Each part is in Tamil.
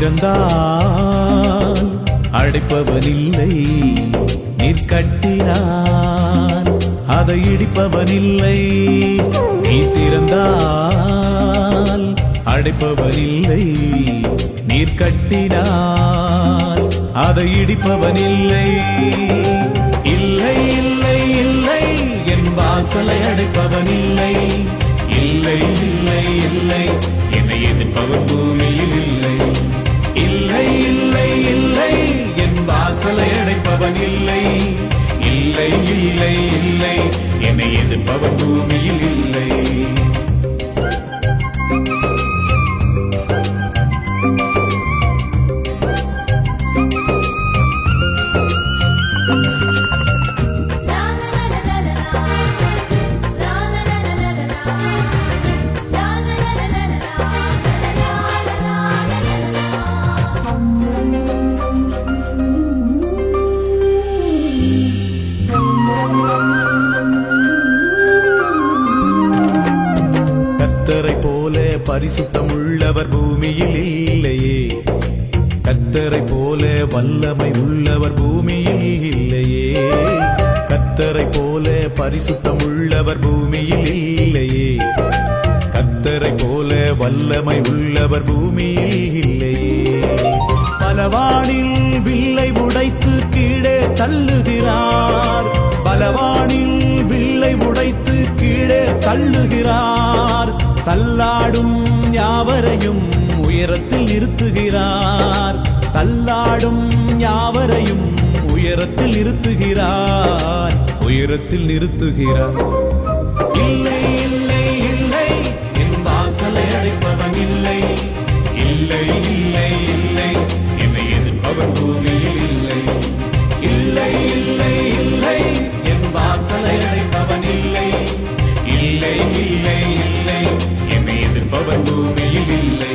திறந்தால் அடைப்பவனில்லை நீர் கட்டினார் அதை இடிப்பவனில்லை நீ திறந்தால் அடைப்பவனில்லை நீர் கட்டினார் அதை இடிப்பவனில்லை இல்லை இல்லை இல்லை என் வாசலை அடைப்பவனில்லை இல்லை இல்லை இல்லை என்னை எதிர்ப்பவன் பூமியில் இல்லை இல்லை இல்லை இல்லை என் வாசலை அடைப்பவன் இல்லை இல்லை இல்லை இல்லை என்னை எதிர்ப்பவன் பூமியில் இல்லை கத்தரை போல பரிசுத்தம் உள்ளவர் பூமியில் இல்லையே கத்தரை போல வல்லமை உள்ளவர் பூமியில் இல்லையே கத்தரை போல பரிசுத்தம் உள்ளவர் பூமியில் இல்லையே கத்தரை போல வல்லமை உள்ளவர் பூமியில் இல்லையே பலவானில் வில்லை உடைத்து கீழே தள்ளுகிறார் பலவானில் வில்லை உடைத்து கீழே தள்ளுகிறார் தள்ளாடும் யாவரையும் உயரத்தில் நிறுத்துகிறார் தள்ளாடும் யாவரையும் உயரத்தில் நிறுத்துகிறார் உயரத்தில் நிறுத்துகிறார் இல்லை இல்லை இல்லை என் வாசலை அடைப்பவன் இல்லை இல்லை இல்லை இல்லை என்னை எதிர்ப்பவன் பூமியில் இல்லை இல்லை இல்லை இல்லை என் வாசலை அடைப்பவன் இல்லை இல்லை இல்லை இல்லை என்னை எதிர்ப்பவன் பூமியில் இல்லை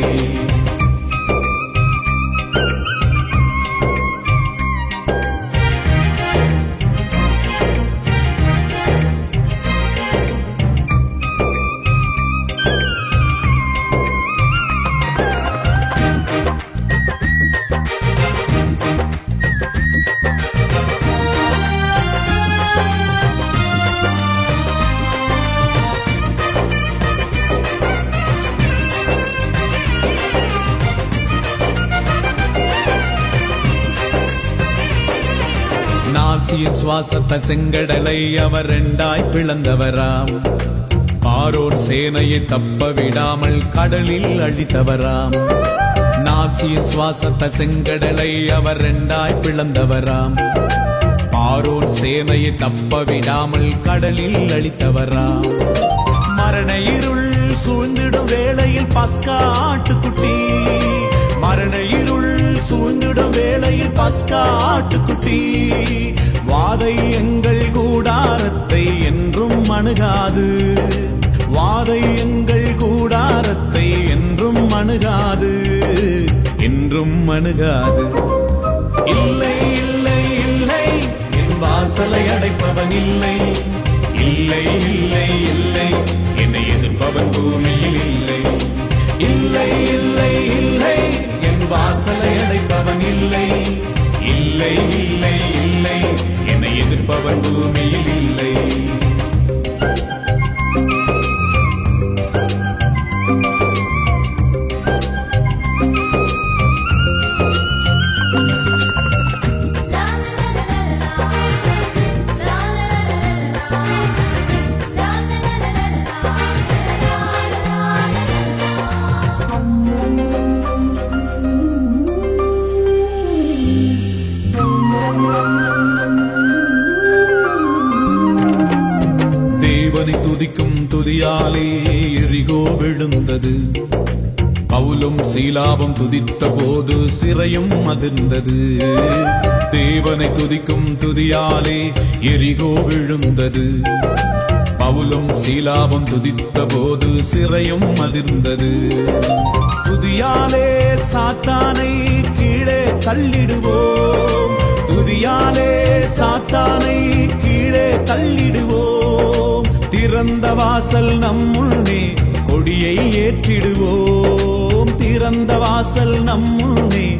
நாசியின் சுவாசத்த செங்கடலை அவர் ரெண்டாய் பிளந்தவராம் பாரோன் சேனையை தப்ப விடாமல் கடலில் அழித்தவராம் நாசியின் சுவாசத்த செங்கடலை அவர் ரெண்டாய் பிளந்தவராம் பாரோன் சேனையை தப்ப விடாமல் கடலில் அழித்தவராம் மரண இருள் சூழ்ந்திடும் வேளையில் பஸ்கா ஆட்டுக்குட்டி மரண இருள் சூழ்ந்திடும் வேளையில் பஸ்கா ஆட்டுக்குட்டி வாதை எங்கள் கூடாரத்தை என்றும் அணுகாது வாதை எங்கள் கூடாரத்தை என்றும் அணுகாது என்றும் அணுகாது இல்லை இல்லை இல்லை என் வாசலை அடைப்பவன் இல்லை இல்லை இல்லை இல்லை என்னை எதிர்ப்பவன் பூமியில் இல்லை இல்லை இல்லை இல்லை என் வாசலை அடைப்பவன் இல்லை இல்லை இல்லை இல்லை என்னை எதிர்ப்பவன் பூமியில் இல்லை தேவனை துதிக்கும் துதியாலே எரிகோ விழுந்தது பவுலும் சீலாவும் துதித்த போது சிறையும் அதிர்ந்தது தேவனை துதிக்கும் துதியாலே எரிகோ விழுந்தது பவுலும் சீலாவும் துதித்த போது சிறையும் அதிர்ந்தது துதியாலே சாத்தானை கீழே தள்ளிடுவோம் துதியாலே சாத்தானை கீழே தள்ளிடுவோம் திறந்த வாசல் நம்முன்னே கொடியை ஏற்றிடுவோம் திறந்த வாசல் நம்முன்னே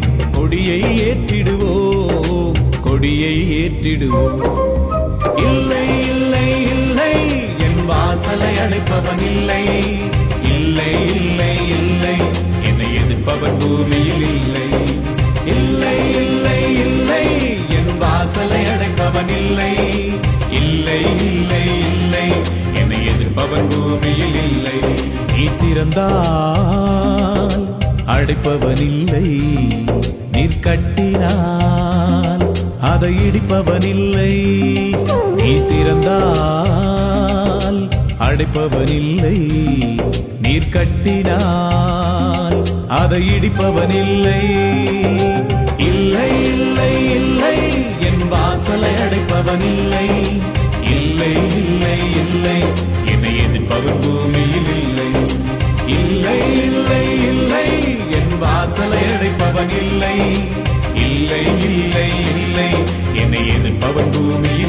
கொடியை ஏற்றிடுவோம் கொடியை ஏற்றிடுவோம் இல்லை இல்லை இல்லை என் வாசலை அடைப்பவன் இல்லை இல்லை இல்லை இல்லை என்னை எதிர்ப்பவன் பூமியில் இல்லை இல்லை இல்லை இல்லை என் வாசலை அடைப்பவன் இல்லை இல்லை இல்லை இல்லை என்னை எதிர்ப்பவன் பூமியில் இல்லை நீ திறந்தால் அடைப்பவன் இல்லை நீர் கட்டினால் அதை இடிப்பவன் இல்லை நீ திறந்தால் அடைப்பவன் இல்லை நீர் கட்டினால் அதை இடிப்பவன் இல்லை இல்லை இல்லை இல்லை என் வாசலை அடைப்பவன் இல்லை இல்லை இல்லை இல்லை என்னை எதிர்ப்பவன் பூமியில் இல்லை இல்லை இல்லை இல்லை என் வாசலை அடைப்பவன் இல்லை இல்லை இல்லை இல்லை என்னை எதிர்ப்பவன் பூமியில்